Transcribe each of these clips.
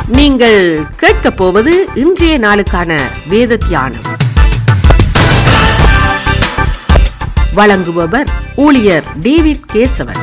நீங்கள் கேட்கப் போவது இன்றைய நாளுக்கான வேத தியானம் வழங்குபவர் ஊழியர் டேவிட் கேசவன்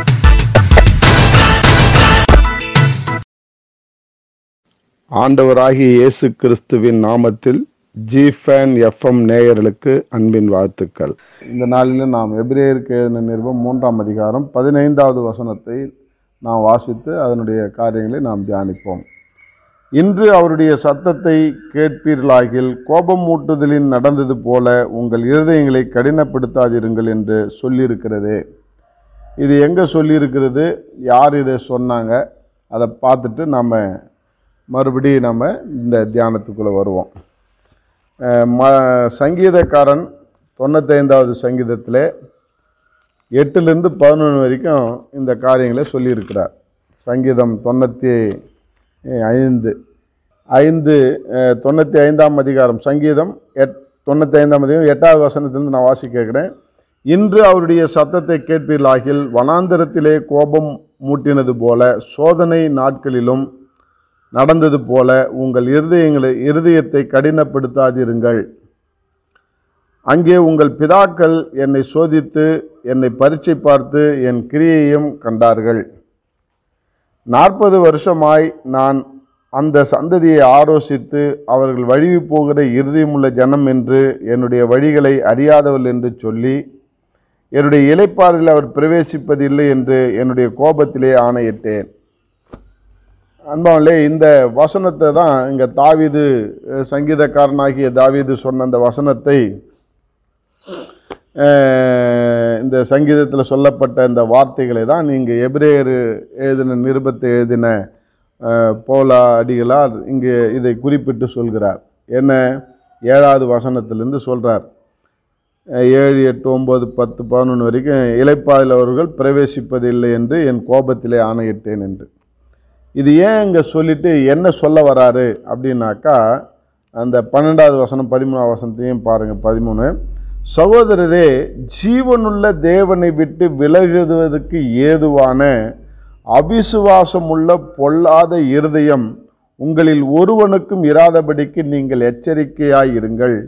ஆண்டவராகிய இயேசு கிறிஸ்துவின் நாமத்தில் ஜிஃபேன் எஃப்எம் நேயர்களுக்கு அன்பின் வாழ்த்துக்கள் இந்த நாளில் நாம் எபிரேயருக்கு எழுதின நிருபம் மூன்றாம் அதிகாரம் பதினைந்தாவது வசனத்தை நாம் வாசித்து அதனுடைய காரியங்களை நாம் தியானிப்போம் இன்று அவருடைய சத்தத்தை கேட்பீர்களாகில் கோபம் மூட்டுதலின் நடந்தது போல உங்கள் இருதயங்களை கடினப்படுத்தாதிருங்கள் என்று சொல்லியிருக்கிறதே இது எங்கே சொல்லியிருக்கிறது யார் இதை சொன்னாங்க அதை பார்த்துட்டு நம்ம மறுபடியும் நம்ம இந்த தியானத்துக்குள்ளே வருவோம் அஹ் ம சங்கீதக்காரன் தொண்ணூத்தைந்தாவது சங்கீதத்தில் எட்டுலேருந்து பதினொன்று வரைக்கும் இந்த காரியங்களை சொல்லியிருக்கிறார் சங்கீதம் தொண்ணூற்றி ஐந்து ஐந்து அஹ், தொண்ணூற்றி ஐந்தாம் அதிகாரம் சங்கீதம் எட் தொண்ணூற்றி ஐந்தாம் அதிகாரம் எட்டாவது வசனத்திலிருந்து நான் வாசி கேட்குறேன் இன்று அவருடைய சத்தத்தை கேட்பீர்களாகில் வனாந்தரத்திலே கோபம் மூட்டினது போல சோதனை நாட்களிலும் நடந்தது போல உங்கள் இருதயங்களை இருதயத்தை கடினப்படுத்தாதிருங்கள் அங்கே உங்கள் பிதாக்கள் என்னை சோதித்து என்னை பரீட்சை பார்த்து என் கிரியையும் கண்டார்கள் நாற்பது வருஷமாய் நான் அந்த சந்ததியை ஆலோசித்து அவர்கள் வழிவி போகிற இருதயமுள்ள ஜனம் என்று என்னுடைய வழிகளை அறியாதவள் என்று சொல்லி என்னுடைய இலைப்பாறுதல் அவர் பிரவேசிப்பதில்லை என்று என்னுடைய கோபத்திலே ஆணையிட்டேன் அன்பாவிலே இந்த வசனத்தை தான் இங்கே தாவீது அஹ், சங்கீதக்காரனாகிய தாவீது சொன்ன அந்த வசனத்தை அஹ், இந்த சங்கீதத்தில் சொல்லப்பட்ட இந்த வார்த்தைகளை தான் நீங்கள் எபிரேயர் எழுதின நிருபத்தை எழுதின அஹ், போலா அடிகளார் இங்கே இதை குறிப்பிட்டு சொல்கிறார் என்ன ஏழாவது வசனத்திலிருந்து சொல்கிறார் ஏழு எட்டு ஒம்பது பத்து பதினொன்று வரைக்கும் இலைப்பாயில் அவர்கள் பிரவேசிப்பதில்லை என்று என் கோபத்திலே ஆணையிட்டேன் என்று இது ஏன் இங்கே சொல்லிட்டு என்ன சொல்ல வராரு அப்படின்னாக்கா அந்த பன்னெண்டாவது வசனம் பதிமூணாவது வசனத்தையும் பாருங்கள் பதிமூணு சகோதரரே ஜீவனுள்ள தேவனை விட்டு விலகுவதற்கு ஏதுவான அவிசுவாசமுள்ள பொல்லாத இருதயம் உங்களில் ஒருவனுக்கும் இராதபடிக்கு நீங்கள் எச்சரிக்கையாயிருங்கள்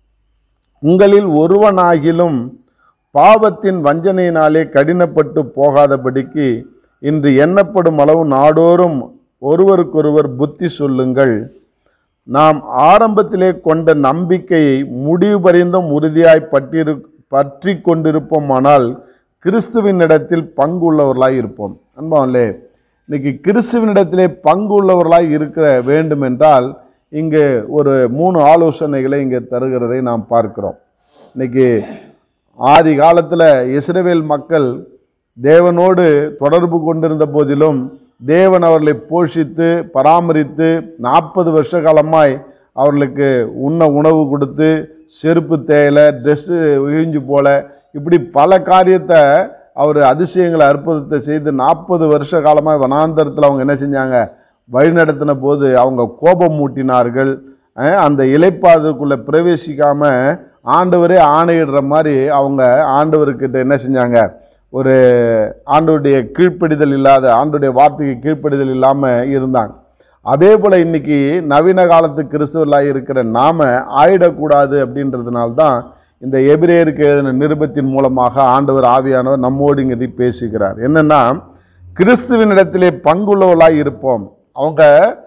உங்களில் ஒருவனாகிலும் பாவத்தின் வஞ்சனையினாலே கடினப்பட்டு போகாதபடிக்கு இன்று எண்ணப்படும் அளவு நாடோறும் ஒருவருக்கொருவர் புத்தி சொல்லுங்கள் நாம் ஆரம்பத்திலே கொண்ட நம்பிக்கையை முடிவு பரிந்தும் உறுதியாய் பற்றிரு பற்றி கொண்டிருப்போமானால் கிறிஸ்துவின் இடத்தில் பங்கு உள்ளவர்களாய் இருப்போம் அன்பாவன்லே இன்னைக்கு கிறிஸ்துவனிடத்திலே பங்கு உள்ளவர்களாய் இருக்க வேண்டும் என்றால் இங்கே ஒரு மூணு ஆலோசனைகளை இங்கே தருகிறதை நாம் பார்க்கிறோம் இன்னைக்கு ஆதி காலத்தில் இஸ்ரவேல் மக்கள் தேவனோடு தொடர்பு கொண்டிருந்த போதிலும் தேவன் அவர்களை போஷித்து பராமரித்து நாற்பது வருஷ காலமாய் அவர்களுக்கு உண்ண உணவு கொடுத்து செருப்பு தேயிலை ட்ரெஸ்ஸு இழிஞ்சு போல இப்படி பல காரியத்தை அவர் அதிசயங்களை அற்புதத்தை செய்து நாற்பது வருஷ காலமாக வனாந்தரத்தில் அவங்க என்ன செஞ்சாங்க வழிநடத்தின போது அவங்க கோபம் மூட்டினார்கள் அஹ் அந்த இலைப்பாதுக்குள்ளே பிரவேசிக்காம ஆண்டவரே ஆணையிடுற மாதிரி அவங்க ஆண்டவர்கிட்ட என்ன செஞ்சாங்க ஒரு ஆண்டவருடைய கீழ்ப்படிதல் இல்லாத ஆண்டுடைய வார்த்தைக்கு கீழ்ப்படிதல் இல்லாமல் இருந்தாங்க அதே போல் இன்னைக்கு நவீன காலத்து கிறிஸ்துவர்களாக இருக்கிற நாம ஆயிடக்கூடாது அப்படின்றதுனால தான் இந்த எபிரேயருக்கு எழுதின நிருபத்தின் மூலமாக ஆண்டவர் ஆவியானவர் நம்மோடு இங்கே பேசுகிறார் என்னன்னா கிறிஸ்துவினிடத்திலே பங்குள்ளவர்களாக இருப்போம் அவங்க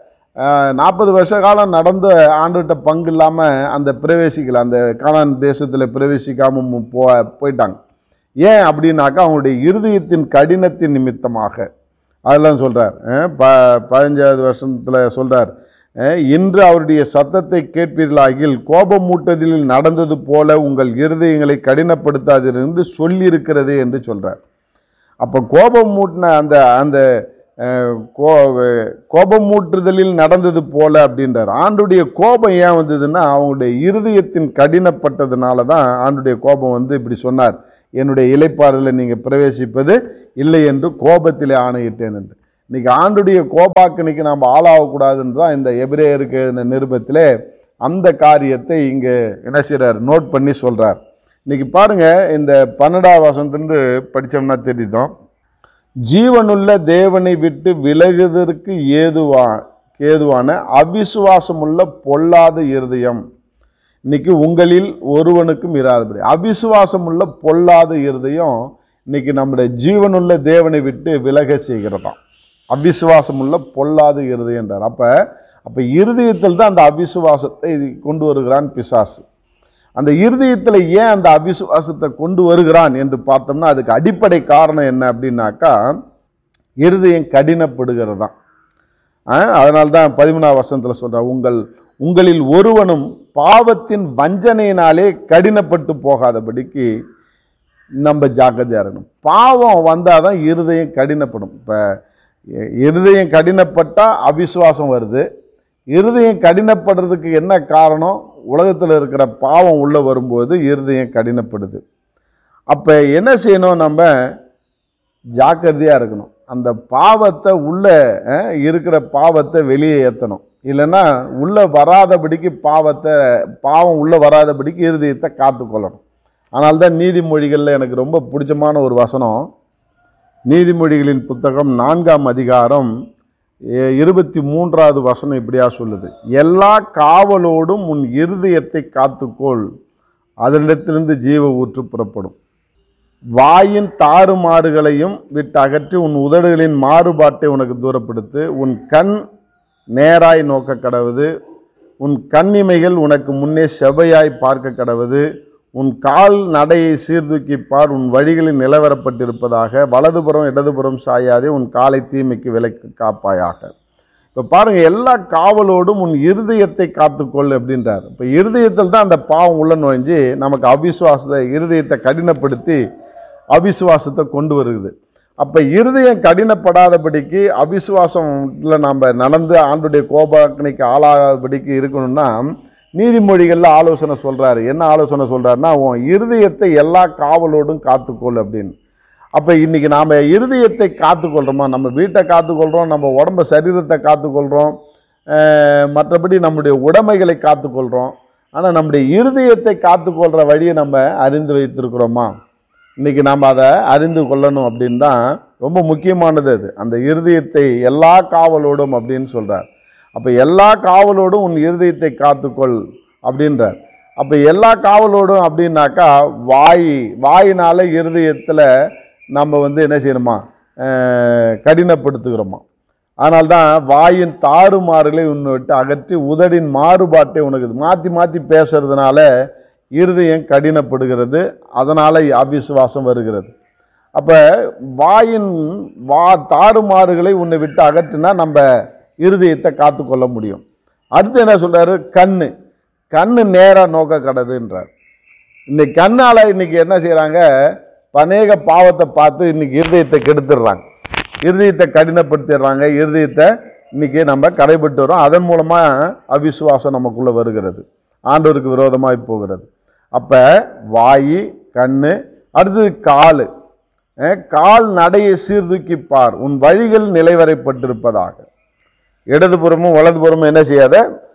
நாற்பது வருஷ காலம் நடந்த ஆண்டுகிட்ட பங்கு இல்லாமல் அந்த பிரவேசிக்கல அந்த கானான் தேசத்தில் பிரவேசிக்காமல் போ போயிட்டாங்க ஏன் அப்படின்னாக்கா அவங்களுடைய இருதயத்தின் கடினத்தின் நிமித்தமாக அதெல்லாம் சொல்கிறார் ப பதினஞ்சாவது வருஷத்தில் சொல்கிறார் இன்று அவருடைய சத்தத்தை கேட்பீர்களாகில் கோபம் மூட்டதில் நடந்தது போல உங்கள் இருதயங்களை கடினப்படுத்தாதீர்கள் என்று சொல்லியிருக்கிறதே என்று சொல்கிறார் அப்போ கோபம் மூட்டின அந்த அந்த அஹ், கோ- கோபம் மூட்டுதலில் நடந்தது போல அப்படின்றார் ஆண்டுடைய கோபம் ஏன் வந்ததுன்னா அவங்களுடைய இருதயத்தின் கடினப்பட்டதுனால தான் ஆண்டுடைய கோபம் வந்து இப்படி சொன்னார் என்னுடைய இலைப்பாறுதலை நீங்கள் பிரவேசிப்பது இல்லை என்று கோபத்திலே ஆணையிட்டேன் என்று இன்னைக்கு ஆண்டுடைய கோபாக்கணிக்கு நாம் ஆளாகக்கூடாதுன்னு தான் இந்த எபிரேயருக்கு எழுதின நிருபத்திலே அந்த காரியத்தை இங்கே என்ன செய்கிறார் நோட் பண்ணி சொல்கிறார் இன்னைக்கு பாருங்க இந்த பன்னெண்டாவது வசனத்துலேருந்து படித்தோம்னா தெரியுதோம் ஜீவனுள்ள தேவனை விட்டு விலகுவதற்கு ஏதுவா கேதுவான அவிசுவாசமுள்ள பொல்லாத இருதயம் இன்னைக்கு உங்களில் ஒருவனுக்கும் இராதபடி அவிசுவாசமுள்ள பொல்லாத இருதயம் இன்னைக்கு நம்முடைய ஜீவனுள்ள தேவனை விட்டு விலக செய்கிறதாம் அவிசுவாசமுள்ள பொல்லாத இருதயம் என்றார் அப்ப அப்ப இருதயத்தில் தான் அந்த அவிசுவாசத்தை கொண்டு வருகிறான் பிசாசு அந்த இருதயத்தில் ஏன் அந்த அவிசுவாசத்தை கொண்டு வருகிறான் என்று பார்த்தோம்னா அதுக்கு அடிப்படை காரணம் என்ன அப்படின்னாக்கா இருதயம் கடினப்படுகிறதாம் அதனால தான் பதிமூணாம் வசனத்தில் சொல்ற உங்கள் உங்களில் ஒருவனும் பாவத்தின் வஞ்சனையினாலே கடினப்பட்டு போகாதபடிக்கு நம்ம ஜாக்கிரதையாக இருக்கணும் பாவம் வந்தால் தான் இருதயம் கடினப்படும் இப்போ இருதயம் கடினப்பட்டால் அவிசுவாசம் வருது இருதயம் கடினப்படுறதுக்கு என்ன காரணம் உலகத்தில் இருக்கிற பாவம் உள்ளே வரும்போது இருதயம் கடினப்படுது அப்போ என்ன செய்யணும் நம்ம ஜாக்கிரதையாக இருக்கணும் அந்த பாவத்தை உள்ளே அஹ், இருக்கிற பாவத்தை வெளியே ஏற்றணும் இல்லைன்னா உள்ளே வராதபடிக்கு பாவத்தை பாவம் உள்ளே வராதபடிக்கு இருதயத்தை காத்துக்கொள்ளணும் ஆனால் தான் நீதிமொழிகளில் எனக்கு ரொம்ப பிடிச்சமான ஒரு வசனம் நீதிமொழிகளின் புத்தகம் நான்காம் அதிகாரம் எ- இருபத்தி மூன்றாவது வசனம் இப்படியா சொல்லுது எல்லா காவலோடும் உன் இருதயத்தை காத்துக்கொள் அதனிடத்திலிருந்து ஜீவ ஊற்று புறப்படும் வாயின் தாறுமாறுகளையும் விட்டு அகற்றி உன் உதடுகளின் மாறுபாட்டை உனக்கு தூரப்படுத்து உன் கண் நேராய் நோக்க கடவுது உன் கண்ணிமைகள் உனக்கு முன்னே செவையாய் பார்க்க கடவுது உன் கால் நடையை சீர்தூக்கி பார் உன் வழிகளில் நிலவரப்பட்டிருப்பதாக வலதுபுறம் இடதுபுறம் சாயாதே உன் காலை தீமைக்கு விலைக்கு காப்பாயாக இப்போ பாருங்க எல்லா காவலோடும் உன் இருதயத்தை காத்துக்கொள் அப்படின்றார் இப்போ இருதயத்தில் தான் அந்த பாவம் உள்ள நுழைஞ்சு நமக்கு அவிசுவாசத்தை இருதயத்தை கடினப்படுத்தி அவிசுவாசத்தை கொண்டு வருகிறது அப்போ இருதயம் கடினப்படாதபடிக்கு அவிசுவாசம்ல நாம் நடந்து ஆண்டுடைய கோபாக்கனைக்கு ஆளாகாதபடிக்கு இருக்கணும்னா நீதிமொழிகளில் ஆலோசனை சொல்றாரு என்ன ஆலோசனை சொல்றாருன்னா உன் இருதயத்தை எல்லா காவலோடும் காத்துக்கொள் அப்படின்னு அப்போ இன்னைக்கு நாம் இருதயத்தை காத்துக்கொள்கிறோமா நம்ம வீட்டை காத்துக்கொள்கிறோம் நம்ம உடம்ப சரீரத்தை காத்துக்கொள்கிறோம் அஹ், மற்றபடி நம்முடைய உடைமைகளை காத்துக்கொள்கிறோம் ஆனால் நம்முடைய இருதயத்தை காத்துக்கொள்கிற வழியை நம்ம அறிந்து வைத்திருக்கிறோமா இன்னைக்கு நாம் அதை அறிந்து கொள்ளணும் அப்படின்னு தான் ரொம்ப முக்கியமானது அது அந்த இருதயத்தை எல்லா காவலோடும் அப்படின்னு சொல்கிறார் அப்போ எல்லா காவலோடும் உன் இருதயத்தை காத்துக்கொள் அப்படின்றார் அப்போ எல்லா காவலோடும் அப்படின்னாக்கா வாய் வாயினால இருதயத்தில் நம்ம வந்து என்ன செய்யணுமா அஹ், கடினப்படுத்துகிறோமா அதனால்தான் வாயின் தாறுமாறுகளை உன்னை விட்டு அகற்றி உதடின் மாறுபாட்டை உனக்கு மாற்றி மாற்றி பேசுறதுனால இருதயம் கடினப்படுகிறது அதனால் அவிசுவாசம் வருகிறது அப்போ வாயின் வா தாறுமாறுகளை உன்னை விட்டு அகற்றினா நம்ம இருதயத்தை காத்துக்கொள்ள முடியும் அடுத்து என்ன சொல்றாரு கண்ணு கண்ணு நேராக நோக்க கடதுன்றார் இன்னைக்கு கண்ணால் இன்னைக்கு என்ன செய்கிறாங்க அநேக பாவத்தை பார்த்து இன்னைக்கு இருதயத்தை கெடுத்துடுறாங்க இருதயத்தை கடினப்படுத்திடுறாங்க இருதயத்தை இன்னைக்கு நம்ம கடைபிட்டு வரோம் அதன் மூலமாக அவிசுவாசம் நமக்குள்ளே வருகிறது ஆண்டவருக்கு விரோதமாய் போகிறது அப்போ வாய் கண்ணு அடுத்தது கால் அஹ், கால் நடையை சீர்தூக்கி பார் உன் வழிகள் நிலைவரைப்பட்டிருப்பதாக இடதுபுறமும் வலதுபுறமும் என்ன செய்யாத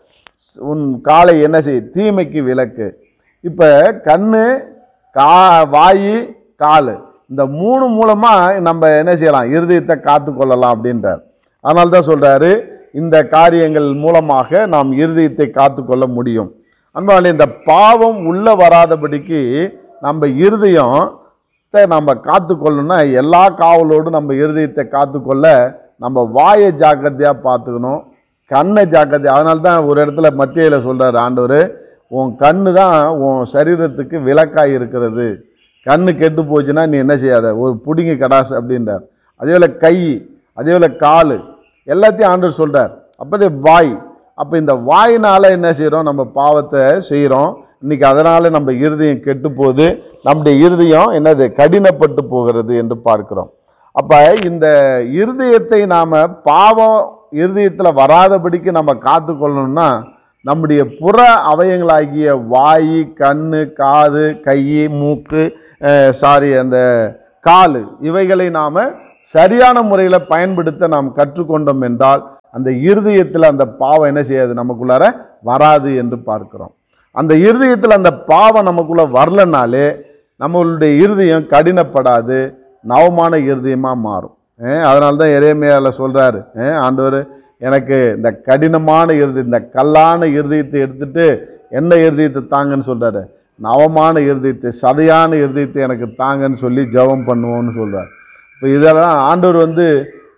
உன் காலை என்ன செய் தீமைக்கு விலக்கு இப்போ கண்ணு கா வாய் கால் இந்த மூணு மூலமாக நம்ம என்ன செய்யலாம் இருதயத்தை காத்து கொள்ளலாம் அப்படின்றார் அதனால தான் சொல்கிறாரு இந்த காரியங்கள் மூலமாக நாம் இருதயத்தை காத்து கொள்ள முடியும் அன்பாலே இந்த பாவம் உள்ளே வராதபடிக்கு நம்ம இருதயத்தை நம்ம காத்துக்கொள்ளணும்னா எல்லா காவலோடும் நம்ம இருதயத்தை காத்துக்கொள்ள நம்ம வாயை ஜாக்கிரதையாக பார்த்துக்கணும் கண்ணை ஜாக்கிரதை அதனால தான் ஒரு இடத்துல மத்தியில் சொல்கிறார் ஆண்டவர் உன் கண்ணு தான் உன் சரீரத்துக்கு விளக்காய் இருக்கிறது கண்ணு கெட்டு போச்சுன்னா நீ என்ன செய்யாத ஒரு புடிங்கி கடாசு அப்படின்றார் அதே போல் கை அதே போல் கால் எல்லாத்தையும் ஆண்டவர் சொல்கிறார் அப்போதே வாய் அப்போ இந்த வாயினால் என்ன செய்கிறோம் நம்ம பாவத்தை செய்கிறோம் இன்னைக்கு அதனால் நம்ம இருதயம் கெட்டு போகுது நம்முடைய இருதயம் என்னது கடினப்பட்டு போகிறது என்று பார்க்கிறோம் அப்போ இந்த இருதயத்தை நாம் பாவம் இருதயத்தில் வராதபடிக்கு நம்ம காத்துக்கொள்ளணும்னா நம்முடைய புற அவயங்களாகிய வாய் கண்ணு காது கை மூக்கு சாரி அந்த கால் இவைகளை நாம் சரியான முறையில் பயன்படுத்த நாம் கற்றுக்கொண்டோம் என்றால் அந்த இருதயத்தில் அந்த பாவம் என்ன செய்யாது நமக்குள்ளார வராது என்று பார்க்கிறோம் அந்த இருதயத்தில் அந்த பாவம் நமக்குள்ள வரலனாலே நம்மளுடைய இருதயம் கடினப்படாது நவமான இருதயமாக மாறும் அதனால தான் எரேமியாவில் சொல்கிறாரு ஆண்டவர் எனக்கு இந்த கடினமான இறுதி இந்த கல்லான இருதயத்தை எடுத்துட்டு என்ன இருதயத்தை தாங்கன்னு சொல்றாரு நவமான இருதயத்தை சதையான இருதயத்தை எனக்கு தாங்கன்னு சொல்லி ஜெபம் பண்ணுவோம்னு சொல்றாரு இப்போ இதெல்லாம் ஆண்டவர் வந்து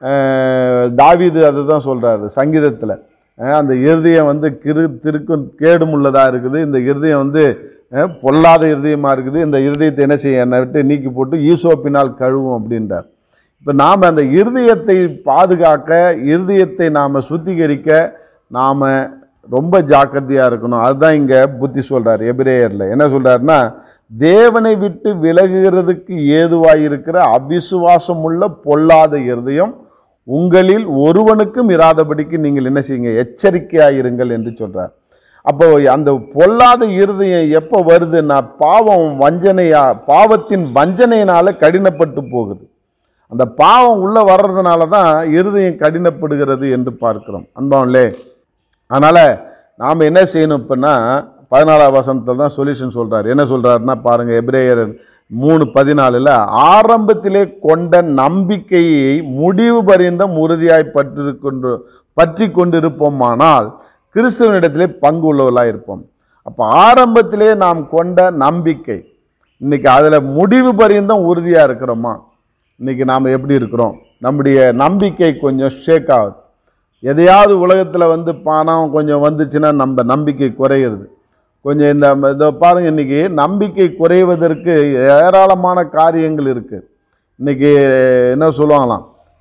அஹ், தாவீது அதை தான் சொல்றாரு சங்கீதத்தில் அந்த இருதயம் வந்து கிரு திருக்கும் கேடுமுள்ளதாக இருக்குது இந்த இருதயம் வந்து அஹ், பொல்லாத இருதயமாக இருக்குது இந்த இருதயத்தை என்ன செய்ய என்னை விட்டு நீக்கி போட்டு ஈசோப்பினால் கழுவும் அப்படின்றார் இப்போ நாம் அந்த இருதயத்தை பாதுகாக்க இருதயத்தை நாம் சுத்திகரிக்க நாம் ரொம்ப ஜாக்கிரதையாக இருக்கணும் அதுதான் இங்கே புத்தி சொல்கிறார் எபிரேயரில் என்ன சொல்கிறாருன்னா தேவனை விட்டு விலகுகிறதுக்கு ஏதுவாக இருக்கிற அவிசுவாசம் உள்ள பொல்லாத இருதயம் உங்களில் ஒருவனுக்கும் இராதபடிக்கு நீங்கள் என்ன செய்யுங்க எச்சரிக்கையாயிருங்கள் என்று சொல்றார் அப்போ அந்த பொல்லாத இருதயம் எப்போ வருதுன்னா பாவம் வஞ்சனையா பாவத்தின் வஞ்சனையினால கடினப்பட்டு போகுது அந்த பாவம் உள்ள வர்றதுனால தான் இருதயம் கடினப்படுகிறது என்று பார்க்கிறோம் அன்பாவிலே அதனால நாம் என்ன செய்யணும் இப்போன்னா பதினாலாம் வசனத்தில் தான் சொல்யூஷன் சொல்றாரு என்ன சொல்றாருன்னா பாருங்க எபிரேயர் மூணு பதினாலில் ஆரம்பத்திலே கொண்ட நம்பிக்கையை முடிவு பரிந்தம் உறுதியாய் பற்றி கொண்டு பற்றி கொண்டிருப்போமானால் கிறிஸ்துவனிடத்திலே பங்கு உள்ளவர்களாக இருப்போம் அப்போ ஆரம்பத்திலே நாம் கொண்ட நம்பிக்கை இன்னைக்கு அதில் முடிவு பரிந்தம் உறுதியாக இருக்கிறோமா இன்னைக்கு நாம் எப்படி இருக்கிறோம் நம்முடைய நம்பிக்கை கொஞ்சம் ஷேக் ஆகுது எதையாவது உலகத்தில் வந்து பணம் கொஞ்சம் வந்துச்சுன்னா நம்ம நம்பிக்கை குறையிறது கொஞ்சம் இந்த இதை பாருங்க இன்னைக்கு நம்பிக்கை குறைவதற்கு ஏராளமான காரியங்கள் இருக்கு இன்னைக்கு என்ன சொல்லுவாங்களாம்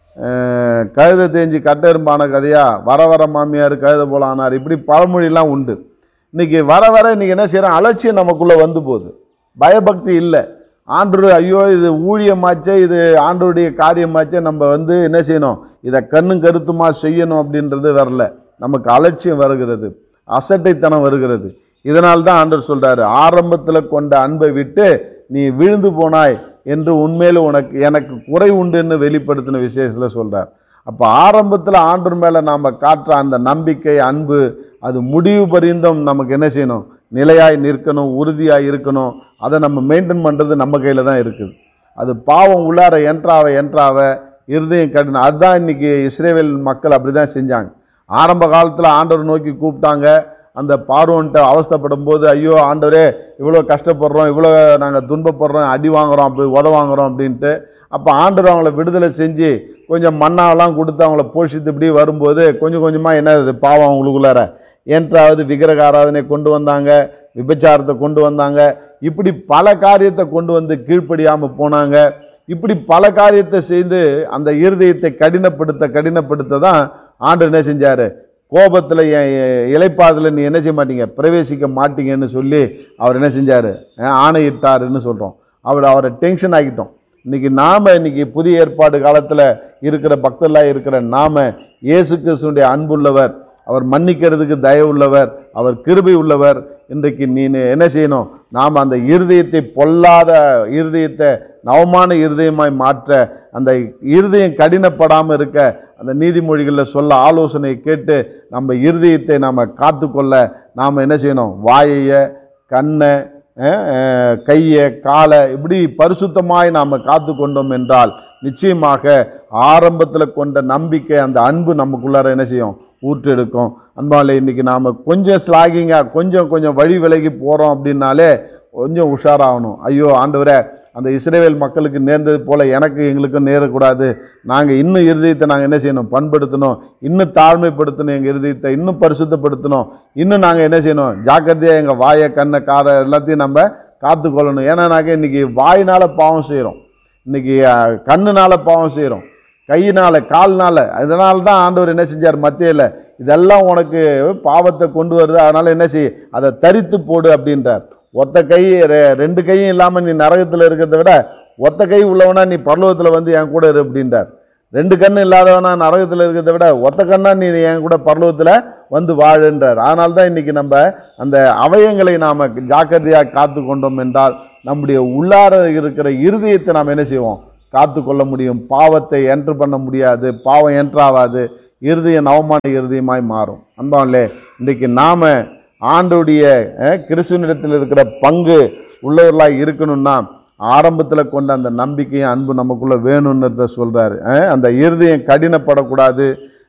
அஹ், கழுதை தேஞ்சு கட்டெரும்பான கதையா வர வர மாமியார் கழுதை போல ஆனார் இப்படி பழமொழிலாம் உண்டு இன்னைக்கு வர வர இன்னைக்கு என்ன செய்கிறோம் அலட்சியம் நமக்குள்ளே வந்து போகுது பயபக்தி இல்லை ஆண்டு ஐயோ இது ஊழியமாச்சே இது ஆண்டோடைய காரியமாச்சே நம்ம வந்து என்ன செய்யணும் இதை கண்ணும் கருத்துமா செய்யணும் அப்படின்றது வரல நமக்கு அலட்சியம் வருகிறது அசட்டைத்தனம் வருகிறது இதனால் தான் ஆண்டவர் சொல்றாரு ஆரம்பத்தில் கொண்ட அன்பை விட்டு நீ விழுந்து போனாய் என்று உண்மையில உனக்கு எனக்கு குறை உண்டுன்னு வெளிப்படுத்தின விசேஷத்தில் சொல்றார் அப்போ ஆரம்பத்தில் ஆண்டவர் மேலே நாம் காட்டுற அந்த நம்பிக்கை அன்பு அது முடிவு பரிந்தும் நமக்கு என்ன செய்யணும் நிலையாய் நிற்கணும் உறுதியாய் இருக்கணும் அதை நம்ம மெயின்டைன் பண்ணுறது நம்ம கையில் தான் இருக்குது அது பாவம் உள்ளார என்ட்ராவ என்ட்ராவ இருதயம் கடினம் அதுதான் இன்னைக்கு இஸ்ரேவேல் மக்கள் அப்படி தான் செஞ்சாங்க ஆரம்ப காலத்தில் ஆண்டவர் நோக்கி கூப்பிட்டாங்க அந்த பார்வோன்ட்ட அவஸ்தைப்படும் போது ஐயோ ஆண்டவரே இவ்வளோ கஷ்டப்படுறோம் இவ்வளோ நாங்கள் துன்பப்படுறோம் அடி வாங்குறோம் அப்படி உத வாங்குறோம் அப்படின்ட்டு அப்போ ஆண்டவர் அவங்கள விடுதலை செஞ்சு கொஞ்சம் மண்ணாவெல்லாம் கொடுத்து அவங்கள போஷித்து இப்படி வரும்போது கொஞ்சம் கொஞ்சமாக என்ன இது பாவம் அவங்களுக்குள்ளார என்றாவது விக்கிரக ஆராதனை கொண்டு வந்தாங்க விபச்சாரத்தை கொண்டு வந்தாங்க இப்படி பல காரியத்தை கொண்டு வந்து கீழ்ப்படியாமல் போனாங்க இப்படி பல காரியத்தை செய்து அந்த இருதயத்தை கடினப்படுத்த கடினப்படுத்த தான் ஆண்டு என்ன செஞ்சார் கோபத்தில் இலைப்பாதில் நீ என்ன செய்ய மாட்டீங்க பிரவேசிக்க மாட்டீங்கன்னு சொல்லி அவர் என்ன செஞ்சார் ஆணையிட்டாருன்னு சொல்கிறோம் அவர் அவரை டென்ஷன் ஆக்கிட்டோம் இன்னைக்கு நாம இன்னைக்கு புதிய ஏற்பாடு காலத்தில் இருக்கிற பக்தர்களாக இருக்கிற நாம இயேசு கிறிஸ்துடைய அன்புள்ளவர் அவர் மன்னிக்கிறதுக்கு தயவுள்ளவர் அவர் கிருபை உள்ளவர் இன்றைக்கு நீ என்ன செய்யணும் நாம் அந்த இருதயத்தை பொல்லாத இருதயத்தை நவமான இருதயமாய் மாற்ற அந்த இருதயம் கடினப்படாமல் இருக்க அந்த நீதிமொழிகளில் சொல்ல ஆலோசனை கேட்டு நம்ம இருதயத்தை நாம் காத்துக்கொள்ள நாம் என்ன செய்யணும் வாயைய கண்ணை அஹ், அஹ், கையை காலை இப்படி பரிசுத்தமாய் நாம் காத்து கொண்டோம் என்றால் நிச்சயமாக ஆரம்பத்தில் கொண்ட நம்பிக்கை அந்த அன்பு நமக்குள்ளார என்ன செய்யும் ஊற்றெடுக்கும் அன்பாலே இன்னைக்கு நாம் கொஞ்சம் ஸ்லாகிங்காக கொஞ்சம் கொஞ்சம் வழி விலகி போகிறோம் அப்படின்னாலே கொஞ்சம் உஷாராகணும் ஐயோ ஆண்டவரே அந்த இஸ்ரேவேல் மக்களுக்கு நேர்ந்தது போல எனக்கு எங்களுக்கும் நேரக்கூடாது நாங்கள் இன்னும் இருதயத்தை நாங்கள் என்ன செய்யணும் பண்படுத்தணும் இன்னும் தாழ்மைப்படுத்தணும் எங்கள் இருதயத்தை இன்னும் பரிசுத்தப்படுத்தணும் இன்னும் நாங்கள் என்ன செய்யணும் ஜாக்கிரதையாக எங்கள் வாயை கண்ணை காரை எல்லாத்தையும் நம்ம காத்துக்கொள்ளணும் ஏன்னா நாங்கள் இன்னைக்கு வாயினால் பாவம் செய்கிறோம் இன்னைக்கு அஹ், கண்ணுனால பாவம் செய்கிறோம் கையினால கால்னால அதனால தான் ஆண்டவர் என்ன செஞ்சார் மத்தியில் இதெல்லாம் உனக்கு பாவத்தை கொண்டு வருது அதனால என்ன செய் அதை தரித்து போடு அப்படின்றார் ஒத்த கை ரெ- ரெண்டு கையும் இல்லாமல் நீ நரகத்தில் இருக்கிறத விட ஒத்த கை உள்ளவனா நீ பரலோகத்தில் வந்து என் கூட இரு அப்படின்றார் ரெண்டு கண்ணு இல்லாதவனா நரகத்தில் இருக்கிறத விட ஒத்த கண்ணா நீ என் கூட பரலோகத்தில் வந்து வாழுன்றார் அதனால தான் இன்னைக்கு நம்ம அந்த அவயங்களை நாம் ஜாக்கிரதையாக காத்து கொண்டோம் என்றால் நம்முடைய உள்ளார இருக்கிற இருதயத்தை நாம் என்ன செய்வோம் காத்து கொள்ள முடியும் பாவத்தை என்ட்ரு பண்ண முடியாது பாவம் என்ட்ராவாது இருதய நவமான இருதயமாய் மாறும் அன்பான்லே இன்றைக்கு நாம ஆண்டுடைய அஹ், கிறிஸ்துவனிடத்தில் இருக்கிற பங்கு உள்ளவர்களாக இருக்கணும்னா ஆரம்பத்தில் கொண்ட அந்த நம்பிக்கையும் அன்பு நமக்குள்ள வேணும்ன்றத சொல்றாரு அஹ், அந்த இருதயம் கடினப்படக்கூடாது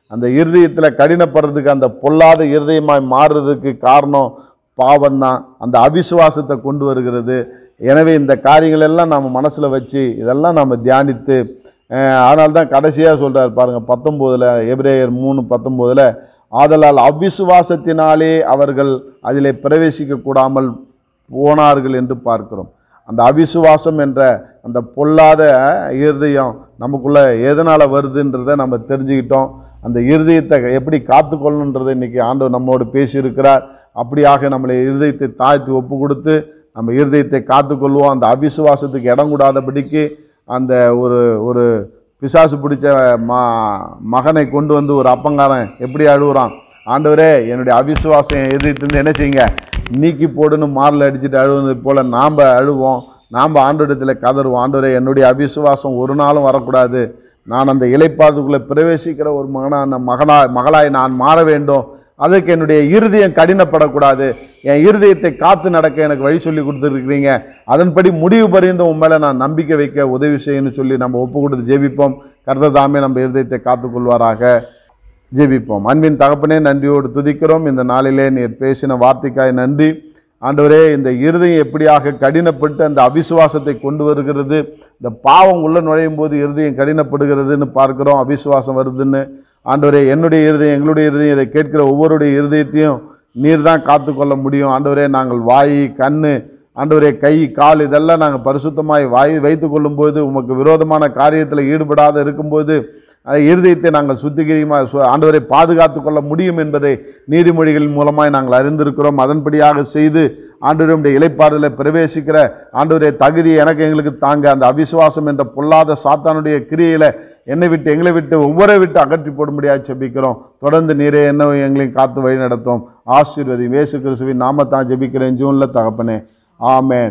அந்த இருதயத்தில் கடினப்படுறதுக்கு அந்த பொல்லாத இருதயமாய் மாறுறதுக்கு காரணம் பாவம் தான் அந்த அவிசுவாசத்தை கொண்டு வருகிறது எனவே இந்த காரியங்கள் எல்லாம் நம்ம மனசில் வச்சு இதெல்லாம் நம்ம தியானித்து அதனால தான் கடைசியாக சொல்கிறார் பாருங்கள் பத்தொம்போதில் எபிரேயர் மூணு பத்தொம்போதில் ஆதலால் அவிசுவாசத்தினாலே அவர்கள் அதிலே பிரவேசிக்க கூடாமல் போனார்கள் என்று பார்க்கிறோம் அந்த அவிசுவாசம் என்ற அந்த பொல்லாத இருதயம் நமக்குள்ள எதனால் வருதுன்றதை நம்ம தெரிஞ்சுக்கிட்டோம் அந்த இருதயத்தை எப்படி காத்துக்கொள்ளணுன்றதை இன்னைக்கு ஆண்டவர் நம்மோடு பேசியிருக்கிறார் அப்படியாக நம்மளை இருதயத்தை தாழ்த்தி ஒப்பு கொடுத்து நம்ம இருதயத்தை காத்துக்கொள்வோம் அந்த அவிசுவாசத்துக்கு இடம் கூடாதபடிக்கு அந்த ஒரு ஒரு பிசாசு பிடிச்ச ம மகனை கொண்டு வந்து ஒரு அப்பங்காரன் எப்படி அழுகுறான் ஆண்டவரே என்னுடைய அவிசுவாசம் என் இதயத்திலிருந்து என்ன செய்யுங்க நீக்கி போடுன்னு மாரில் அடிச்சுட்டு அழுவது போல் நாம் அழுவோம் நாம் ஆண்டோடத்தில் கதறுவோம் ஆண்டவரே என்னுடைய அவிசுவாசம் ஒரு நாளும் வரக்கூடாது நான் அந்த இலைப்பாதுக்குள்ளே பிரவேசிக்கிற ஒரு மகனா அந்த மகனா மகளாய் நான் மாற வேண்டும் அதுக்கு என்னுடைய இருதயம் கடினப்படக்கூடாது என் இருதயத்தை காத்து நடக்க எனக்கு வழி சொல்லி கொடுத்துருக்கிறீங்க அதன்படி முடிவு பரிந்து உன் மேலே நான் நம்பிக்கை வைக்க உதவி செய்யணும்னு சொல்லி நம்ம ஒப்பு கொடுத்து ஜெபிப்போம் கர்த்ததாமே நம்ம இருதயத்தை காத்துக்கொள்வாராக ஜெபிப்போம் அன்பின் தகப்பனே நன்றியோடு துதிக்கிறோம் இந்த நாளிலே நீர் பேசின வார்த்தைக்காய் நன்றி ஆண்டவரே இந்த இருதயம் எப்படியாக கடினப்பட்டு அந்த அவிசுவாசத்தை கொண்டு வருகிறது இந்த பாவம் உள்ள நுழையும் போது இருதயம் கடினப்படுகிறதுன்னு பார்க்கிறோம் அவிசுவாசம் வருதுன்னு ஆண்டவரே என்னுடைய இருதயம் எங்களுடைய இருதயம் இதை கேட்கிற ஒவ்வொருடைய இருதயத்தையும் நீர் தான் காத்துக்கொள்ள முடியும் ஆண்டவரே நாங்கள் வாய் கண்ணு ஆண்டவரே கை கால் இதெல்லாம் நாங்கள் பரிசுத்தமாய் வாய் வைத்து கொள்ளும்போது உமக்கு விரோதமான காரியத்தில் ஈடுபடாத இருக்கும்போது அந்த இருதயத்தை நாங்கள் சுத்திகரிமாக ஆண்டவரை பாதுகாத்து கொள்ள முடியும் என்பதை நீதிமொழிகள் மூலமாய் நாங்கள் அறிந்திருக்கிறோம் அதன்படியாக செய்து ஆண்டவருடைய இலைப்பாறுதலை பிரவேசிக்கிற ஆண்டவரே தகுதி எனக்கு எங்களுக்கு தாங்க அந்த அவிசுவாசம் என்ற பொல்லாத சாத்தானுடைய கிரியையில் என்னை விட்டு எங்களை விட்டு ஒவ்வொரு விட்டு அகற்றி போடும்படியாக செபிக்கிறோம் தொடர்ந்து நீரே என்ன எங்களையும் காத்து வழி நடத்தும் ஆசீர்வதி வேசு கிறிஸ்துவின் நாமத்தான் ஜெபிக்கிறேன் ஜூனில் தகப்பனே ஆமேன்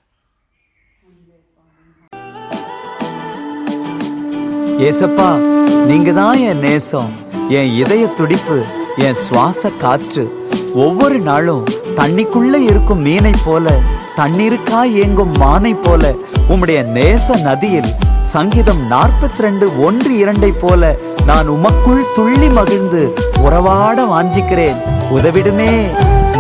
ஏசப்பா நீங்க தான் என் நேசம் என் இதய துடிப்பு என் சுவாச காற்று ஒவ்வொரு நாளும் தண்ணிக்குள்ள இருக்கும் மீனை போல தண்ணீருக்கா ஏங்கும் மானை போல உம்முடைய நேச நதியில் சங்கீதம் நாற்பத்தி ரெண்டு ஒன்று இரண்டை போல நான் உமக்குள் துள்ளி மகிழ்ந்து உறவாட வாஞ்சிக்கிறேன் உதவிடுமே